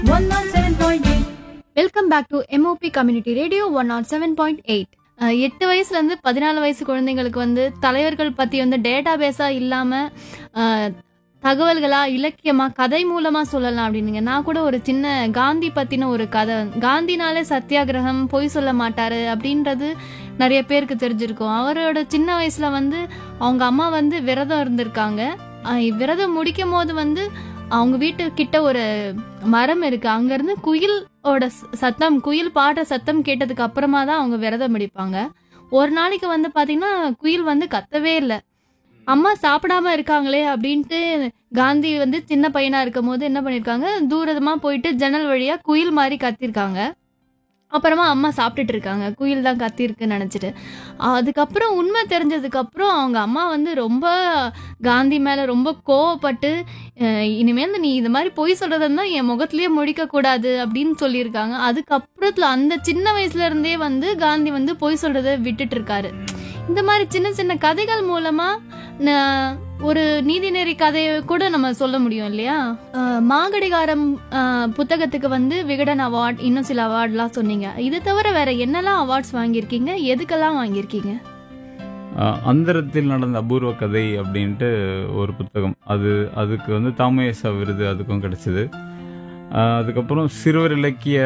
107.8 welcome back to MOP community radio one nought seven point eight எட்டு வயசுல இருந்து பதினாலு வயசு குழந்தைங்களுக்கு வந்து தலைவர்கள் பத்தி வந்து டேட்டா பேஸா இல்லாம அஹ், தகவல்களா இலக்கியமா கதை மூலமா சொல்லலாம் அப்படின்னுங்க நான் கூட ஒரு சின்ன காந்தி பத்தின ஒரு கதை காந்தினாலே சத்தியாகிரகம் பொய் சொல்ல மாட்டாரு அப்படின்றது நிறைய பேருக்கு தெரிஞ்சிருக்கும் அவரோட சின்ன வயசுல வந்து அவங்க அம்மா வந்து விரதம் இருந்திருக்காங்க அஹ், விரதம் முடிக்கும் போது வந்து அவங்க வீட்டு கிட்ட ஒரு மரம் இருக்கு அங்க இருந்து குயிலோட ச- சத்தம் குயில் பாடுற சத்தம் கேட்டதுக்கு அப்புறமா தான் அவங்க விரதம் முடிப்பாங்க ஒரு நாளைக்கு வந்து பாத்தீங்கன்னா குயில் வந்து கத்தவே இல்லை அம்மா சாப்பிடாம இருக்காங்களே அப்படின்ட்டு காந்தி வந்து சின்ன பையனா இருக்கும் போது என்ன பண்ணிருக்காங்க தூரமா போயிட்டு ஜன்னல் வழியா குயில் மாதிரி கத்திருக்காங்க அப்புறமா அம்மா சாப்பிட்டுட்டு இருக்காங்க குயில் தான் கத்திருக்குன்னு நினைச்சிட்டு அதுக்கப்புறம் உண்மை தெரிஞ்சதுக்கு அப்புறம் அவங்க அம்மா வந்து ரொம்ப காந்தி மேல ரொம்ப கோவப்பட்டு அஹ் இனிமேல் நீ இது மாதிரி பொய் சொல்றதுன்னா என் முகத்திலேயே முடிக்க கூடாது அப்படின்னு சொல்லியிருக்காங்க அதுக்கப்புறத்துல அந்த சின்ன வயசுல இருந்தே வந்து காந்தி வந்து பொய் சொல்றதை விட்டுட்டு இருக்காரு இந்த மாதிரி சின்ன சின்ன கதைகள் மூலமா ந- ஒரு நீதிநெறி கதையை கூட நம்ம சொல்ல முடியும் இல்லையா அஹ் மாகடிகாரம் அஹ், புத்தகத்துக்கு வந்து விகடன் அவார்ட் இன்னும் சில அவார்ட்லாம் சொன்னீங்க இது தவிர வேற என்னெல்லாம் அவார்ட்ஸ் வாங்கியிருக்கீங்க எதுக்கெல்லாம் வாங்கியிருக்கீங்க அஹ் அந்தரத்தில் நடந்த அபூர்வ கதை அப்படின்ட்டு ஒரு புத்தகம் அது அதுக்கு வந்து தாமயசா விருது அதுக்கும் கிடைச்சிது அஹ் அதுக்கப்புறம் சிறுவர் இலக்கிய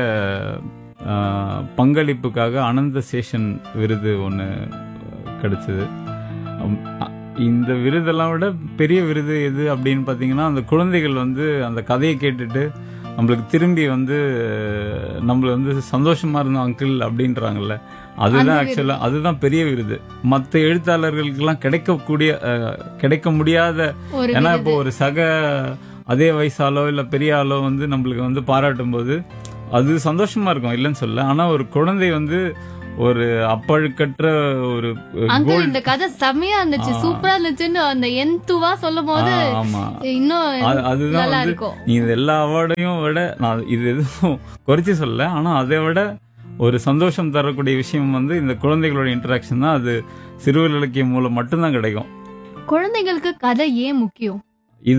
அஹ், பங்களிப்புக்காக அனந்த சேஷன் விருது ஒன்று கிடைச்சிது அம், அ- இந்த விருதெல்லாம் விட பெரிய விருது எது அப்படின்னு பார்த்தீங்கன்னா அந்த குழந்தைகள் வந்து அந்த கதையை கேட்டுட்டு நம்மளுக்கு திரும்பி வந்து நம்மள வந்து சந்தோஷமா இருந்தோம் அங்கிள் அப்படின்றாங்கல்ல அதுதான் அந்த விருது. ஆக்சுவலா அதுதான் பெரிய விருது மற்ற எழுத்தாளர்களுக்கெல்லாம் கிடைக்கக்கூடிய அஹ், கிடைக்க முடியாத ஒரு ஏன்னா விருது. இப்போ ஒரு சக அதே வயசாலோ இல்ல பெரிய ஆளோ வந்து நம்மளுக்கு வந்து பாராட்டும் போது அது சந்தோஷமா இருக்கும் இல்லைன்னு சொல்ல ஆனா ஒரு குழந்தை வந்து ஒரு அப்பழுக்கற்ற ஒரு அங்கிள் கோல்டு இந்த கதை செம்மையா இருந்துச்சு ஆ. சூப்பரா இருந்துச்சுன்னு அந்த எந்துவா சொல்லும் போது ஆமா இன்னும் அது- அதுதான் நல்லா வந்து இருக்கும் நீ இது எல்லா அவார்டையும் விட நான் இது எதுவும் குறைச்சி சொல்ல ஆனா அதை விட ஒரு சந்தோஷம் தரக்கூடிய விஷயம் வந்து இந்த குழந்தைகளோட இன்டராக்ஷன் தான் அது சிறுவர் இலக்கியம் மூலம் மட்டும்தான் கிடைக்கும் குழந்தைகளுக்கு கதை ஏன் முக்கியம் இத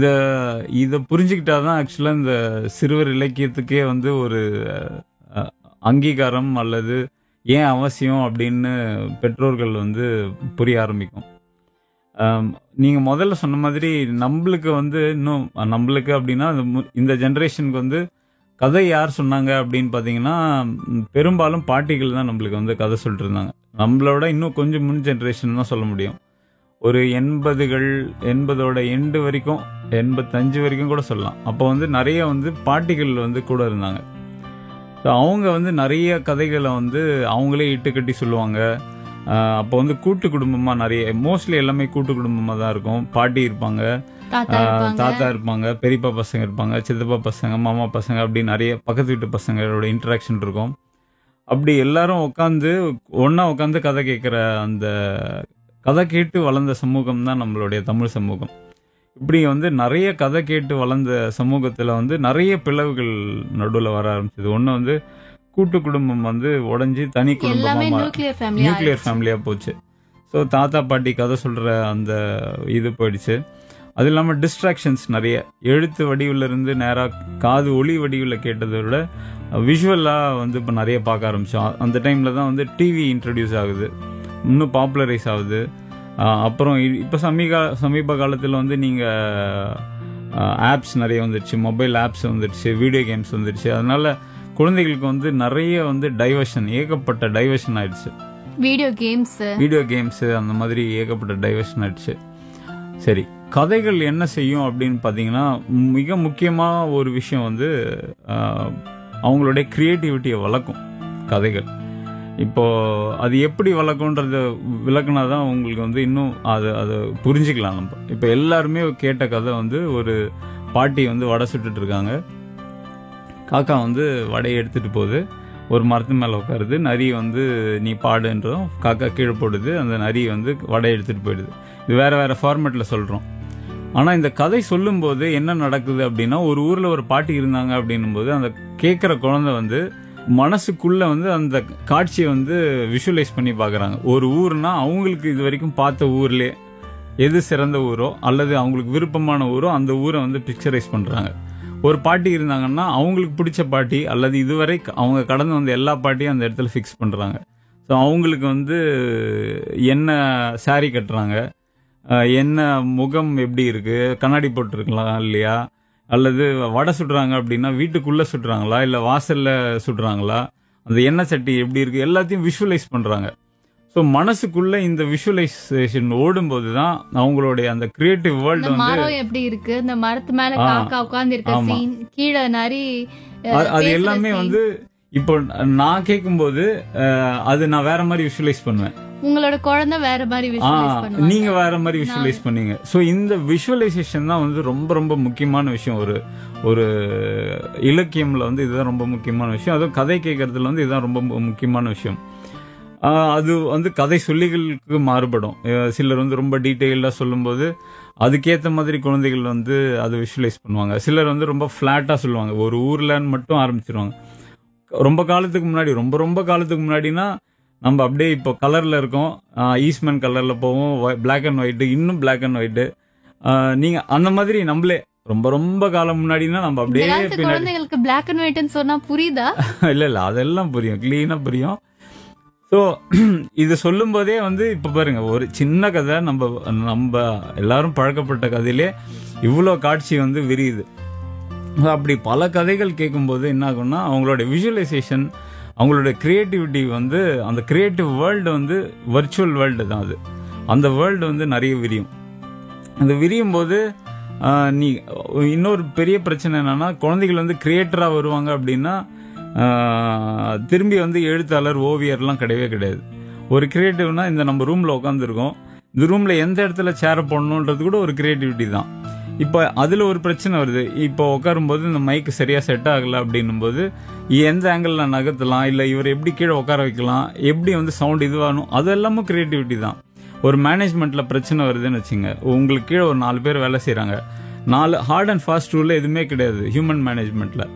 இத புரிஞ்சுக்கிட்டாதான் ஆக்சுவலா இந்த சிறுவர் இலக்கியத்துக்கே வந்து ஒரு அஹ், அங்கீகாரம் அல்லது ஏன் அவசியம் அப்படின்னு பெற்றோர்கள் வந்து புரிய ஆரம்பிக்கும் ஆம், நீங்க முதல்ல சொன்ன மாதிரி நம்மளுக்கு வந்து இன்னும் நம்மளுக்கு அப்படின்னா இந்த மு- இந்த ஜெனரேஷனுக்கு வந்து கதை யார் சொன்னாங்க அப்படின்னு பார்த்தீங்கன்னா ம், பெரும்பாலும் பாட்டிகள் தான் நம்மளுக்கு வந்து கதை சொல்லிட்டு இருந்தாங்க நம்மளோட இன்னும் கொஞ்சம் முன் ஜெனரேஷன் தான் சொல்ல முடியும் ஒரு எண்பதுகள் எண்பதோட எண்டு வரைக்கும் எண்பத்தஞ்சு வரைக்கும் கூட சொல்லலாம் அப்போ வந்து நிறைய வந்து பாட்டிகள் வந்து கூட இருந்தாங்க ஸோ அவங்க வந்து நிறைய கதைகளை வந்து அவங்களே இட்டு கட்டி சொல்லுவாங்க ஆஹ் அப்போ வந்து கூட்டு குடும்பமாக நிறைய மோஸ்ட்லி எல்லாமே கூட்டு குடும்பமாக தான் இருக்கும் பாட்டி இருப்பாங்க தாத்தா ஆஹ் இருப்பாங்க தாத்தா இருப்பாங்க பெரியப்பா பசங்க இருப்பாங்க சித்தப்பா பசங்க மாமா பசங்க அப்படி நிறைய பக்கத்து வீட்டு பசங்களோட இன்டராக்ஷன் இருக்கும் அப்படி எல்லாரும் உட்காந்து ஒண்ணா உட்காந்து கதை கேட்குற அந்த கதை கேட்டு வளர்ந்த சமூகம் தான் நம்மளுடைய தமிழ் சமூகம் இப்படி வந்து நிறைய கதை கேட்டு வளர்ந்த சமூகத்துல வந்து நிறைய பிளவுகள் நடுவில் வர ஆரம்பிச்சது ஒன்று வந்து கூட்டு குடும்பம் வந்து உடைஞ்சு தனி எல்லாமே குடும்பமா நியூக்ளியர் ஃபேமிலி நியூக்ளியர் ஃபேமிலியாக போச்சு ஸோ தாத்தா பாட்டி கதை சொல்கிற அந்த இது போயிடுச்சு அது இல்லாமல் டிஸ்ட்ராக்ஷன்ஸ் நிறைய எழுத்து வடிவில் இருந்து நேராக காது ஒளி வடிவில் கேட்டதை விட விஷுவலாக வந்து இப்போ நிறைய பார்க்க ஆரம்பித்தோம் அந்த டைமில் தான் வந்து டிவி இன்ட்ரடியூஸ் ஆகுது இன்னும் பாப்புலரைஸ் ஆகுது ஆஹ் அப்புறம் இப்போ சமீப சமீப காலத்தில் வந்து நீங்கள் ஆப்ஸ் நிறைய வந்துடுச்சு மொபைல் ஆப்ஸ் வந்துடுச்சு வீடியோ கேம்ஸ் வந்துடுச்சு அதனால குழந்தைகளுக்கு வந்து நிறைய வந்து டைவர்ஷன் ஏகப்பட்ட டைவர்ஷன் ஆயிடுச்சு வீடியோ கேம்ஸ் வீடியோ கேம்ஸ் அந்த மாதிரி ஏகப்பட்ட டைவர்ஷன் ஆயிடுச்சு சரி கதைகள் என்ன செய்யும் அப்படின்னு பார்த்தீங்கன்னா மிக முக்கியமாக ஒரு விஷயம் வந்து ஆஹ், அவங்களுடைய கிரியேட்டிவிட்டியை வளர்க்கும் கதைகள் இப்போ அது எப்படி வளர்க்கும்ன்றத விளக்குனா தான் உங்களுக்கு வந்து இன்னும் அதை அதை புரிஞ்சுக்கலாம் நம்ம இப்போ எல்லாருமே கேட்ட கதை வந்து ஒரு பாட்டி வந்து வடை சுட்டுட்டு இருக்காங்க காக்கா வந்து வடையை எடுத்துட்டு போகுது ஒரு மரத்து மேலே உட்காருது நரி வந்து நீ பாடுன்றதும் காக்கா கீழே போடுது அந்த நரி வந்து வடையை எடுத்துட்டு போயிடுது இது வேற வேற ஃபார்மேட்டில் சொல்கிறோம் ஆனால் இந்த கதை சொல்லும்போது என்ன நடக்குது அப்படின்னா ஒரு ஊரில் ஒரு பாட்டி இருந்தாங்க அப்படின்னும் போது அந்த கேட்குற குழந்தை வந்து மனசுக்குள்ள வந்து அந்த காட்சியை வந்து விஷுவலைஸ் பண்ணி பார்க்குறாங்க ஒரு ஊர்னா அவங்களுக்கு இது வரைக்கும் பார்த்த ஊர்லேயே எது சிறந்த ஊரோ அல்லது அவங்களுக்கு விருப்பமான ஊரோ அந்த ஊரை வந்து பிக்சரைஸ் பண்ணுறாங்க ஒரு பாட்டி இருந்தாங்கன்னா அவங்களுக்கு பிடிச்ச பாட்டி அல்லது இதுவரை க- அவங்க கடந்து வந்த எல்லா பாட்டியும் அந்த இடத்துல ஃபிக்ஸ் பண்ணுறாங்க ஸோ அவங்களுக்கு வந்து என்ன saree கட்டுறாங்க அஹ் என்ன முகம் எப்படி இருக்கு கண்ணாடி போட்டிருக்கலாம் இல்லையா அல்லது வடை சுடுறாங்க அப்படின்னா வீட்டுக்குள்ள சுடுறாங்களா இல்லை வாசல்ல சுடுறாங்களா அந்த எண்ணெய் சட்டி எப்படி இருக்கு எல்லாத்தையும் விஷுவலைஸ் பண்றாங்க ஸோ மனசுக்குள்ள இந்த விஷுவலைசேஷன் ஓடும்போது தான் அவங்களுடைய அந்த கிரியேட்டிவ் வேர்ல்டு இந்த வந்து மரம் எப்படி இருக்கு இந்த மரத்து மேல ஆ. காக்கா உட்கார்ந்து இருக்க ஆமா. சீன் கீழே நரி அஹ், அது- அது பேசுற எல்லாமே scene. வந்து இப்போ நான் கேட்கும்போது அஹ், அது நான் வேற மாதிரி விஷுவலைஸ் பண்ணுவேன் உங்களோட குழந்தை வேற மாதிரி ஆ விஷுவலைஸ் பண்ணுவாங்க நீங்க வேற மாதிரி விஷுவலைஸ் பண்ணீங்க ஸோ இந்த விஷுவலைசேஷன் தான் வந்து ரொம்ப ரொம்ப முக்கியமான விஷயம் ஒரு ஒரு இலக்கியம்ல வந்து இதுதான் ரொம்ப முக்கியமான விஷயம் அதுவும் கதை கேட்கறதுல வந்து இதுதான் ரொம்ப மு- முக்கியமான விஷயம் ஆ, அது வந்து கதை சொல்லிகளுக்கு மாறுபடும் அஹ் சிலர் வந்து ரொம்ப டீட்டெயில்டாக சொல்லும்போது அதுக்கேற்ற மாதிரி குழந்தைகள் வந்து அதை விஷுவலைஸ் பண்ணுவாங்க சிலர் வந்து ரொம்ப ஃப்ளாட்டாக சொல்லுவாங்க ஒரு ஊர்லன்னு மட்டும் ஆரம்பிச்சிருவாங்க ரொம்ப காலத்துக்கு முன்னாடி ரொம்ப ரொம்ப காலத்துக்கு முன்னாடினா நம்ம அப்படியே இப்போ கலர்ல இருக்கோம் ஈஸ்ட்மேன் கலர்ல போவோம் பிளாக் அண்ட் ஒயிட் இன்னும் பிளாக் அண்ட் ஒயிட் நீங்க அந்த மாதிரி நம்மளே ரொம்ப ரொம்ப காலம் முன்னாடினா நம்ம இந்த அப்படியே காலத்து பின்னாடி குழந்தைகளுக்கு பிளாக் அண்ட் ஒயிட்னு சொன்னா புரியுதா இல்ல இல்ல அதெல்லாம் புரியும் கிளீனா புரியும் ஸோ இது சொல்லும் போதே வந்து இப்ப பாருங்க ஒரு சின்ன கதை நம்ம நம்ம எல்லாரும் பழக்கப்பட்ட கதையிலே இவ்வளோ காட்சி வந்து விரியுது So, அப்படி பல கதைகள் கேட்கும்போது என்ன ஆகும்னா அவங்களோட விஷுவலைசேஷன் அவங்களோட கிரியேட்டிவிட்டி வந்து அந்த கிரியேட்டிவ் வேர்ல்டு வந்து வர்ச்சுவல் வேர்ல்டு தான் அது அந்த வேர்ல்டு வந்து நிறைய விரியும் அந்த விரியும் போது ஆஹ், நீ இன்னொரு பெரிய பிரச்சனை என்னன்னா குழந்தைகள் வந்து கிரியேட்டரா வருவாங்க அப்படின்னா ஆஹ், திரும்பி வந்து எழுத்தாளர் ஓவியர்லாம் கிடையவே கிடையாது ஒரு கிரியேட்டிவ்னா இந்த நம்ம ரூம்ல உட்காந்துருக்கோம் இந்த ரூம்ல எந்த இடத்துல சேர போடணுன்றது கூட ஒரு கிரியேட்டிவிட்டி தான் இப்போ அதுல ஒரு பிரச்சனை வருது இப்போ உட்காரும்போது இந்த மைக் சரியா செட் ஆகல அப்படின்னும் போது எந்த ஆங்கிள் நகர்த்தலாம் இல்ல இவர் எப்படி கீழே உட்கார வைக்கலாம் எப்படி வந்து சவுண்ட் இதுவாகணும் அது எல்லாமே கிரியேட்டிவிட்டி தான் ஒரு மேனேஜ்மெண்ட்ல பிரச்சனை வருதுன்னு வச்சுங்க உங்களுக்கு கீழே ஒரு நாலு பேர் வேலை செய்றாங்க நாலு ஹார்ட் அண்ட் ஃபாஸ்ட் ரூல்ல எதுவுமே கிடையாது ஹியூமன் மேனேஜ்மெண்ட்ல